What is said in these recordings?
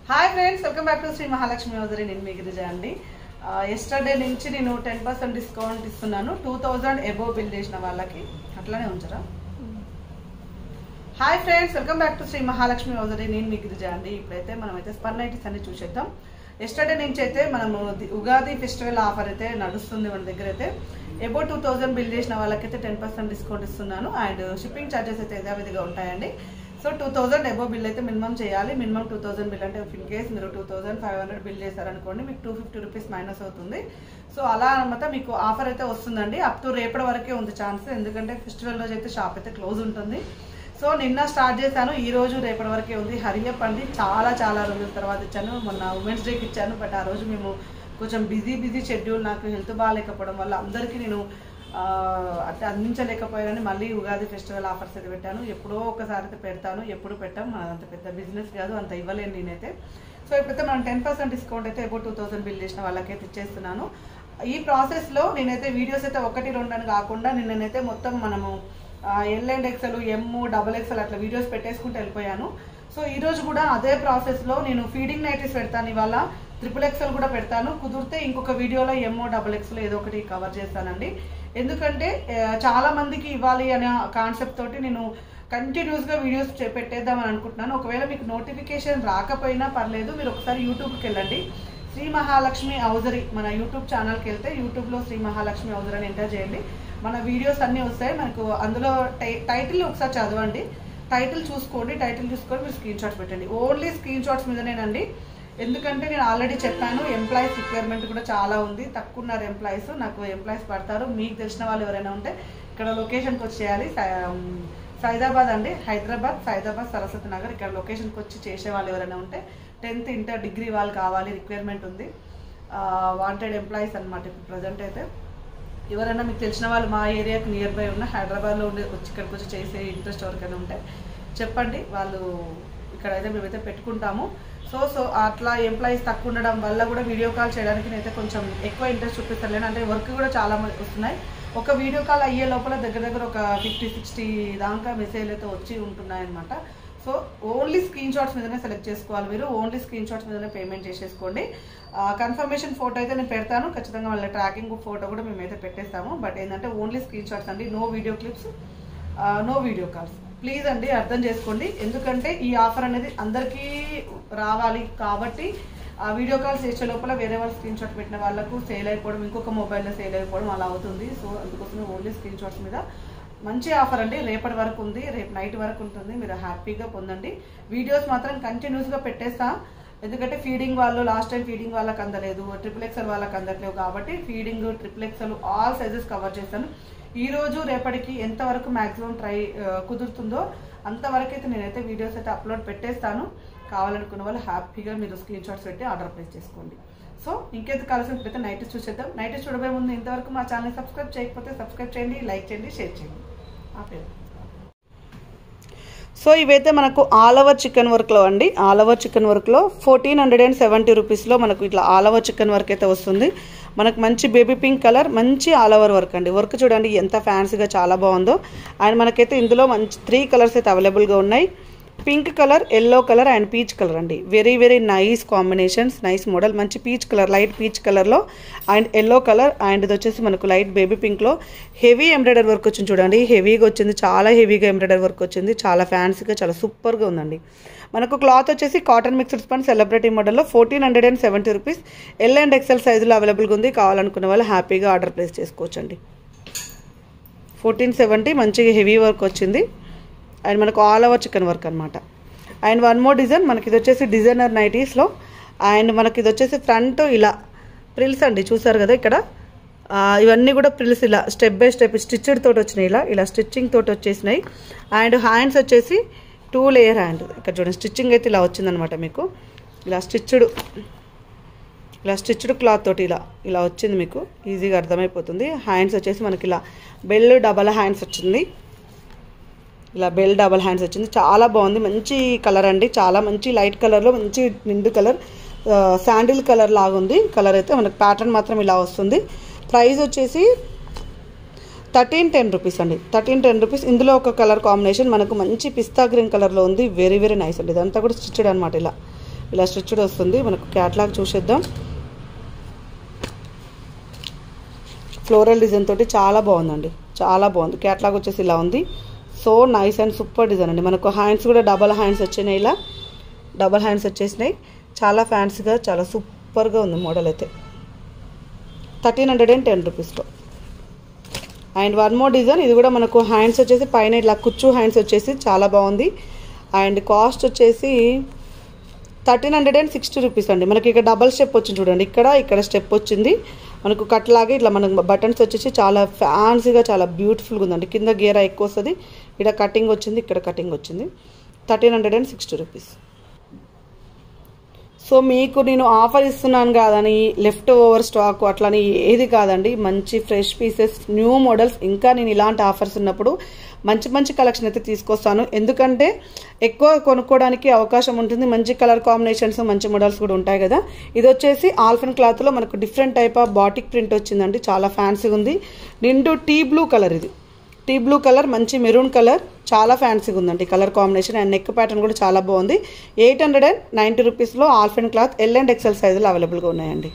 hi friends welcome back to Sri Mahalakshmi hosiery నేను మీ గిరిజ అండి ఎస్టర్డే నుంచి నేను టెన్ పర్సెంట్ డిస్కౌంట్ ఇస్తున్నాను టూ థౌజండ్ ఎబో బిల్ చేసిన వాళ్ళకి అట్లానే ఉంచరా hi friends welcome back to Sri Mahalakshmi hosiery నేను మీ గిరిజ అండి ఇప్పుడైతే మనం అయితే స్పన్ నైటీస్ అన్ని చూసేద్దాం ఎస్టర్డే నుంచి అయితే మనము ది- ఉగాది ఫెస్టివల్ ఆఫర్ అయితే నడుస్తుంది మన దగ్గర అయితే ఎబో టూ థౌజండ్ బిల్ చేసిన వాళ్ళకైతే టెన్ పర్సెంట్ డిస్కౌంట్ ఇస్తున్నాను అండ్ షిప్పింగ్ ఛార్జెస్ అయితే యథావిధిగా ఉంటాయండి so two thousand above bill అయితే మినిమం చేయాలి మినిమం టూ థౌసండ్ బిల్ అంటే ఇన్ కేస్ మీరు two thousand five hundred bill చేశారనుకోండి మీకు టూ ఫిఫ్టీ రూపీస్ మైనస్ అవుతుంది సో అలా అనమాట మీకు ఆఫర్ అయితే వస్తుందండి అప్ టు రేపటి వరకే ఉంది ఛాన్స్ ఎందుకంటే ఫెస్టివల్ రోజు అయితే షాప్ అయితే క్లోజ్ ఉంటుంది సో నిన్న స్టార్ట్ చేశాను ఈ రోజు రేపటి వరకే ఉంది హరియప్ అండి చాలా చాలా రోజుల తర్వాత ఇచ్చాను మొన్న ఉమెన్స్ డేకి ఇచ్చాను బట్ ఆ రోజు మేము కొంచెం బిజీ బిజీ షెడ్యూల్ నాకు హెల్త్ బాగాలేకపోవడం వల్ల అందరికీ నేను ఆ, అంటే అందించలేకపోయానని మళ్ళీ ఉగాది ఫెస్టివల్ ఆఫర్స్ అయితే పెట్టాను ఎప్పుడో ఒకసారి అయితే పెడతాను ఎప్పుడు పెట్టాం అంత పెద్ద బిజినెస్ కాదు అంత ఇవ్వలేను నేనైతే సో ఇప్పుడైతే మనం టెన్ పర్సెంట్ డిస్కౌంట్ అయితే ఎబో టూ థౌసండ్ బిల్ చేసిన వాళ్ళకైతే ఇచ్చేస్తున్నాను ఈ ప్రాసెస్లో నేనైతే వీడియోస్ అయితే ఒకటి రెండు అని కాకుండా నిన్ననైతే మొత్తం మనము L and XL M double XL అట్లా వీడియోస్ పెట్టేసుకుంటూ వెళ్ళిపోయాను సో ఈ రోజు కూడా అదే ప్రాసెస్లో నేను ఫీడింగ్ నైటీస్ పెడతాను ఇవాళ ట్రిపుల్ ఎక్సెల్ కూడా పెడతాను కుదిరితే ఇంకొక వీడియోలో ఎంఓ డబల్ ఎక్స్ఎల్ ఏదో ఒకటి కవర్ చేస్తానండి ఎందుకంటే ఆ, చాలా మందికి ఇవ్వాలి అనే కాన్సెప్ట్ తోటి నేను కంటిన్యూస్ గా వీడియోస్ చే- పెట్టేద్దామని అనుకుంటున్నాను ఒకవేళ మీకు నోటిఫికేషన్ రాకపోయినా పర్లేదు మీరు ఒకసారి యూట్యూబ్కి వెళ్ళండి శ్రీ మహాలక్ష్మి ఔజరీ మన యూట్యూబ్ ఛానల్కి వెళ్తే యూట్యూబ్లో శ్రీ మహాలక్ష్మి ఔజరీ అని ఎంటర్ చేయండి మన వీడియోస్ అన్నీ వస్తాయి మనకు అందులో టై టైటిల్ ఒకసారి చదవండి టైటిల్ చూసుకోండి టైటిల్ చూసుకొని మీరు స్క్రీన్ షాట్స్ పెట్టండి ఓన్లీ స్క్రీన్ షాట్స్ మీదనేనండి ఎందుకంటే నేను ఆల్రెడీ చెప్పాను ఎంప్లాయీస్ రిక్వైర్మెంట్ కూడా చాలా ఉంది తక్కువ ఉన్నారు ఎంప్లాయీస్ నాకు ఎంప్లాయీస్ పడతారు మీకు తెలిసిన వాళ్ళు ఎవరైనా ఉంటే ఇక్కడ లొకేషన్కి వచ్చేయాలి సైదాబాద్ అండి హైదరాబాద్ సైదాబాద్ సరస్వతి నగర్ ఇక్కడ లొకేషన్కి వచ్చి చేసే వాళ్ళు ఎవరైనా ఉంటే టెన్త్ ఇంటర్ డిగ్రీ వాళ్ళు కావాలి రిక్వైర్మెంట్ ఉంది వాంటెడ్ ఎంప్లాయీస్ అనమాట ఇప్పుడు ప్రజెంట్ అయితే ఎవరైనా మీకు తెలిసిన వాళ్ళు మా ఏరియాకి నియర్ బై ఉన్న హైదరాబాద్లో ఉండి వచ్చి ఇక్కడికి వచ్చి చేసే ఇంట్రెస్ట్ ఎవరికైనా ఉంటే చెప్పండి వాళ్ళు ఇక్కడైతే మేమైతే పెట్టుకుంటాము సో సో అట్లా ఎంప్లాయీస్ తక్కువ ఉండడం వల్ల కూడా వీడియో కాల్ చేయడానికి నేనైతే కొంచెం ఎక్కువ ఇంట్రెస్ట్ చూపిస్తలేను అంటే వర్క్ కూడా చాలా మంది వస్తున్నాయి ఒక వీడియో కాల్ అయ్యే లోపల దగ్గర దగ్గర ఒక ఫిఫ్టీ సిక్స్టీ దాకా మెసేజ్లు అయితే వచ్చి ఉంటున్నాయి అనమాట సో ఓన్లీ స్క్రీన్ షాట్స్ మీదనే సెలెక్ట్ చేసుకోవాలి మీరు ఓన్లీ స్క్రీన్ షాట్స్ మీదనే పేమెంట్ చేసేసుకోండి కన్ఫర్మేషన్ ఫోటో అయితే నేను పెడతాను ఖచ్చితంగా వాళ్ళ ట్రాకింగ్ ఫోటో కూడా మేమైతే పెట్టేస్తాము బట్ ఏంటంటే ఓన్లీ స్క్రీన్ షాట్స్ అండి no video clips no video calls please అండి అర్థం చేసుకోండి ఎందుకంటే ఈ ఆఫర్ అనేది అందరికీ రావాలి కాబట్టి ఆ వీడియో కాల్స్ చేసే లోపల వేరే వాళ్ళు స్క్రీన్ షాట్ పెట్టిన వాళ్ళకు సేల్ అయిపోవడం ఇంకొక మొబైల్లో సేల్ అయిపోవడం అలా అవుతుంది సో అందుకోసమే ఓన్లీ స్క్రీన్ షాట్స్ మీద మంచి ఆఫర్ అండి రేపటి వరకు ఉంది రేపు నైట్ వరకు ఉంటుంది మీరు హ్యాపీగా పొందండి వీడియోస్ మాత్రం కంటిన్యూస్గా పెట్టేస్తా ఎందుకంటే ఫీడింగ్ వాళ్ళు లాస్ట్ టైం ఫీడింగ్ వాళ్ళకి అందలేదు ట్రిపుల్ ఎక్సెల్ వాళ్ళకి అందట్లేవు కాబట్టి feeding triple XL all sizes cover చేస్తాను ఈ రోజు రేపటికి ఎంతవరకు మాక్సిమం ట్రై ఆ, కుదురుతుందో అంతవరకు అయితే నేనైతే వీడియోస్ అయితే అప్లోడ్ పెట్టేస్తాను కావాలనుకున్న వాళ్ళు హ్యాపీగా మీరు స్క్రీన్ షాట్స్ పెట్టి ఆర్డర్ ప్లేస్ చేసుకోండి సో ఇంకెంత కావాల్సిన ఇప్పుడైతే నైట్ చూసేద్దాం నైట్ చూడబోయే ముందు ఇంతవరకు మా ఛానల్ సబ్స్క్రైబ్ చేయకపోతే సబ్స్క్రైబ్ చేయండి లైక్ చేయండి షేర్ చేయండి ఆపేది సో ఇవైతే మనకు ఆల్ ఓవర్ చికెన్ వర్క్లో అండి ఆల్ ఓవర్ చికెన్ వర్క్లో ఫోర్టీన్ హండ్రెడ్ అండ్ సెవెంటీ రూపీస్లో మనకు ఇట్లా ఆల్ ఓవర్ చికెన్ వర్క్ అయితే వస్తుంది మనకు మంచి బేబీ పింక్ కలర్ మంచి ఆల్ ఓవర్ వర్క్ అండి వర్క్ చూడండి ఎంత ఫ్యాన్సీగా చాలా బాగుందో అండ్ మనకైతే ఇందులో మంచి త్రీ కలర్స్ అయితే అవైలబుల్గా ఉన్నాయి pink colour yellow colour and peach colour అండి very very nice combinations nice model మంచి పీచ్ కలర్ లైట్ పీచ్ కలర్లో అండ్ ఎల్లో కలర్ అండ్ ఇది వచ్చేసి మనకు లైట్ బేబీ పింక్లో హెవీ ఎంబ్రాయిడరీ వర్క్ వచ్చింది చూడండి హెవీగా వచ్చింది చాలా హెవీగా ఎంబ్రాయిడరీ వర్క్ వచ్చింది చాలా ఫ్యాన్సీగా చాలా సూపర్గా ఉందండి మనకు క్లాత్ వచ్చేసి కాటన్ మిక్స్డ్ స్పన్ సెలబ్రిటీ మోడల్లో fourteen hundred and seventy rupees L and XL సైజులో అవైలబుల్గా ఉంది కావాలనుకున్న వాళ్ళు హ్యాపీగా ఆర్డర్ ప్లేస్ చేసుకోవచ్చండి ఫోర్టీన్ సెవెంటీ మంచిగా హెవీ వర్క్ వచ్చింది అండ్ మనకు ఆల్ ఓవర్ చికెన్ వర్క్ అనమాట అండ్ వన్ మోర్ డిజైన్ మనకి ఇది వచ్చేసి డిజైనర్ నైటీస్లో అండ్ మనకి ఇది వచ్చేసి ఫ్రంట్ ఇలా ప్రిల్స్ అండి చూసారు కదా ఇక్కడ ఆ, ఇవన్నీ కూడా ప్రిల్స్ ఇలా స్టెప్ బై స్టెప్ స్టిచ్డ్ తోటి వచ్చినాయి ఇలా ఇలా స్టిచ్చింగ్ తోటి వచ్చేసినాయి అండ్ హ్యాండ్స్ వచ్చేసి టూ లేయర్ హ్యాండ్ ఇక్కడ చూడండి స్టిచ్చింగ్ అయితే ఇలా వచ్చిందనమాట మీకు ఇలా స్టిచ్డ్ ఇలా స్టిచ్డ్ క్లాత్ తోటి ఇలా ఇలా వచ్చింది మీకు ఈజీగా అర్థమైపోతుంది హ్యాండ్స్ వచ్చేసి మనకి ఇలా బెల్ డబల్ హ్యాండ్స్ వచ్చింది ఇలా బెల్ డబల్ హ్యాండ్స్ వచ్చింది చాలా బాగుంది మంచి కలర్ అండి చాలా మంచి లైట్ కలర్లో మంచి నిండు కలర్ శాండిల్ కలర్ లాగా ఉంది కలర్ అయితే మనకు ప్యాటర్న్ మాత్రం ఇలా వస్తుంది ప్రైస్ వచ్చేసి థర్టీన్ టెన్ రూపీస్ అండి థర్టీన్ టెన్ రూపీస్ ఇందులో ఒక కలర్ కాంబినేషన్ మనకు మంచి పిస్తా గ్రీన్ కలర్లో ఉంది వెరీ వెరీ నైస్ అండి ఇదంతా కూడా స్టిచ్డ్ అనమాట ఇలా ఇలా స్టిచ్డ్ వస్తుంది మనకు క్యాట్లాగ్ చూసేద్దాం ఫ్లోరల్ డిజైన్ తోటి చాలా బాగుందండి చాలా బాగుంది క్యాట్లాగ్ వచ్చేసి ఇలా ఉంది so nice and super design అండి మనకు హ్యాండ్స్ కూడా డబల్ హ్యాండ్స్ వచ్చినాయి ఇలా డబల్ హ్యాండ్స్ వచ్చేసినాయి చాలా ఫ్యాన్సీగా చాలా సూపర్గా ఉంది మోడల్ అయితే థర్టీన్ హండ్రెడ్ అండ్ టెన్ రూపీస్లో అండ్ వన్ మోర్ డిజైన్ ఇది కూడా మనకు హ్యాండ్స్ వచ్చేసి పైన ఇట్లా కుచ్చు హ్యాండ్స్ వచ్చేసి చాలా బాగుంది అండ్ కాస్ట్ వచ్చేసి thirteen hundred and sixty rupees అండి మనకి ఇక్కడ డబల్ స్టెప్ వచ్చింది చూడండి ఇక్కడ ఇక్కడ స్టెప్ వచ్చింది మనకు కట్ లాగే ఇట్లా మనకు బటన్స్ వచ్చేసి చాలా ఫ్యాన్సీగా చాలా బ్యూటిఫుల్గా ఉందండి కింద గేరా ఎక్కువ వస్తుంది ఇక్కడ కటింగ్ వచ్చింది ఇక్కడ కటింగ్ వచ్చింది thirteen hundred and sixty rupees so మీకు నేను ఆఫర్ ఇస్తున్నాను కాదని లెఫ్ట్ ఓవర్ స్టాక్ అట్లని ఏది కాదండి మంచి ఫ్రెష్ పీసెస్ న్యూ మోడల్స్ ఇంకా నేను ఇలాంటి ఆఫర్స్ ఉన్నప్పుడు మంచి మంచి కలెక్షన్ అయితే తీసుకొస్తాను ఎందుకంటే ఎక్కువ కొనుక్కోవడానికి అవకాశం ఉంటుంది మంచి కలర్ కాంబినేషన్స్ మంచి మోడల్స్ కూడా ఉంటాయి కదా ఇది వచ్చేసి ఆల్ఫన్ క్లాత్లో మనకు different type of batik print వచ్చిందండి చాలా ఫ్యాన్సీగా ఉంది నిండు టీ బ్లూ కలర్ ఇది టీ బ్లూ కలర్ మంచి మెరూన్ కలర్ చాలా ఫ్యాన్సీగా ఉందండి colour combination and neck pattern కూడా చాలా బాగుంది ఎయిట్ హండ్రెడ్ అండ్ నైంటీ రూపీస్లో ఆల్ఫెన్ క్లాత్ ఎల్ అండ్ ఎక్సెల్ సైజులు అవైలబుల్గా ఉన్నాయండి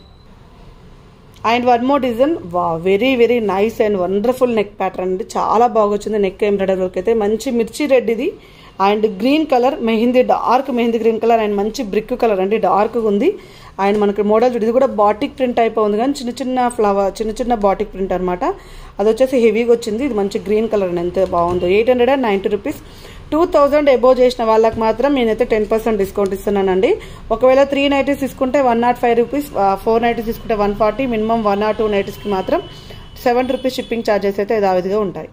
అండ్ వన్ మోర్ డిజైన్ వా very very nice and wonderful neck pattern అండి చాలా బాగా వచ్చింది నెక్ ఎంబ్రాయిడరీ వర్క్ అయితే మంచి మిర్చి రెడ్ ఇది and green colour mehndi dark mehndi green colour and మంచి బ్రిక్ కలర్ అండి డార్క్గా ఉంది అండ్ మనకి మోడల్ చూడు ఇది కూడా బాటిక్ ప్రింట్ అయిపోయింది కానీ చిన్న చిన్న ఫ్లవర్ చిన్న చిన్న బాటిక్ ప్రింట్ అనమాట అది వచ్చేసి హెవీగా వచ్చింది ఇది మంచి గ్రీన్ కలర్ అండి ఎంత బాగుందో eight hundred and ninety rupees two thousand above చేసిన వాళ్ళకి మాత్రం నేనైతే టెన్ పర్సెంట్ డిస్కౌంట్ ఇస్తున్నానండి ఒకవేళ త్రీ నైటీస్ తీసుకుంటే one naught five rupees four nighties తీసుకుంటే one forty minimum one or two నైటీస్కి మాత్రం సెవెన్ రూపీస్ షిప్పింగ్ ఛార్జెస్ అయితే యథావిధిగా ఉంటాయి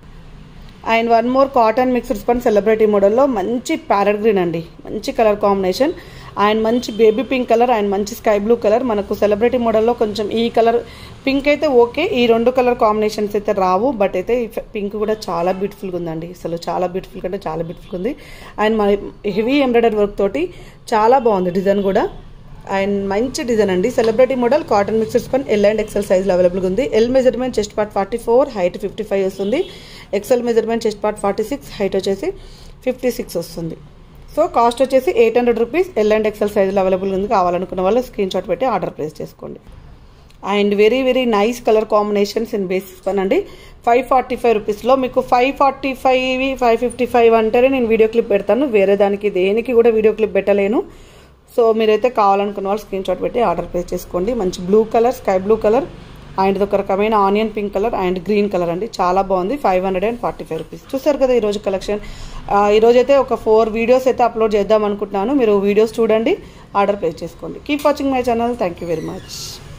and one more cotton mixed spun celebrity మోడల్లో మంచి ప్యారెట్ గ్రీన్ అండి మంచి కలర్ కాంబినేషన్ అండ్ మంచి బేబీ పింక్ కలర్ అండ్ మంచి స్కై బ్లూ కలర్ మనకు సెలబ్రిటీ మోడల్లో కొంచెం ఈ కలర్ పింక్ అయితే ఓకే ఈ రెండు కలర్ కాంబినేషన్స్ అయితే రావు బట్ అయితే ఈ పింక్ కూడా చాలా బ్యూటిఫుల్గా ఉందండి అసలు చాలా బ్యూటిఫుల్ కంటే చాలా బ్యూటిఫుల్ ఉంది అండ్ మన హెవీ ఎంబ్రాయిడరీ వర్క్ తోటి చాలా బాగుంది డిజైన్ కూడా అండ్ మంచి డిజైన్ అండి సెలబ్రిటీ మోడల్ కాటన్ మిక్సర్స్ పని ఎల్ అండ్ ఎక్సెల్ సైజ్లో అవైలబుల్గా ఉంది L measurement chest part forty four height fifty five వస్తుంది XL measurement chest part forty six height వచ్చేసి ఫిఫ్టీ సిక్స్ వస్తుంది సో కాస్ట్ వచ్చేసి eight hundred rupees L and XL సైజులో available ఉంది కావాలనుకున్న వాళ్ళు స్క్రీన్ షాట్ పెట్టి ఆర్డర్ ప్లేస్ చేసుకోండి and very very nice colour combinations in basis పని అండి ఫైవ్ ఫార్టీ ఫైవ్ రూపీస్లో మీకు five forty five five fifty five అంటేనే నేను వీడియో క్లిప్ పెడతాను వేరే దానికి దేనికి కూడా వీడియో క్లిప్ పెట్టలేను సో మీరైతే కావాలనుకున్న వాళ్ళు స్క్రీన్ షాట్ పెట్టి ఆర్డర్ ప్లేస్ చేసుకోండి మంచి blue colour sky blue colour and ఇది ఒక రకమైన onion pink colour and green colour అండి చాలా బాగుంది five hundred and forty five rupees చూసారు కదా ఈరోజు కలెక్షన్ ఈరోజు అయితే ఒక ఫోర్ వీడియోస్ అయితే అప్లోడ్ చేద్దాం అనుకుంటున్నాను మీరు వీడియోస్ చూడండి ఆర్డర్ ప్లేస్ చేసుకోండి keep watching my channel thank you very much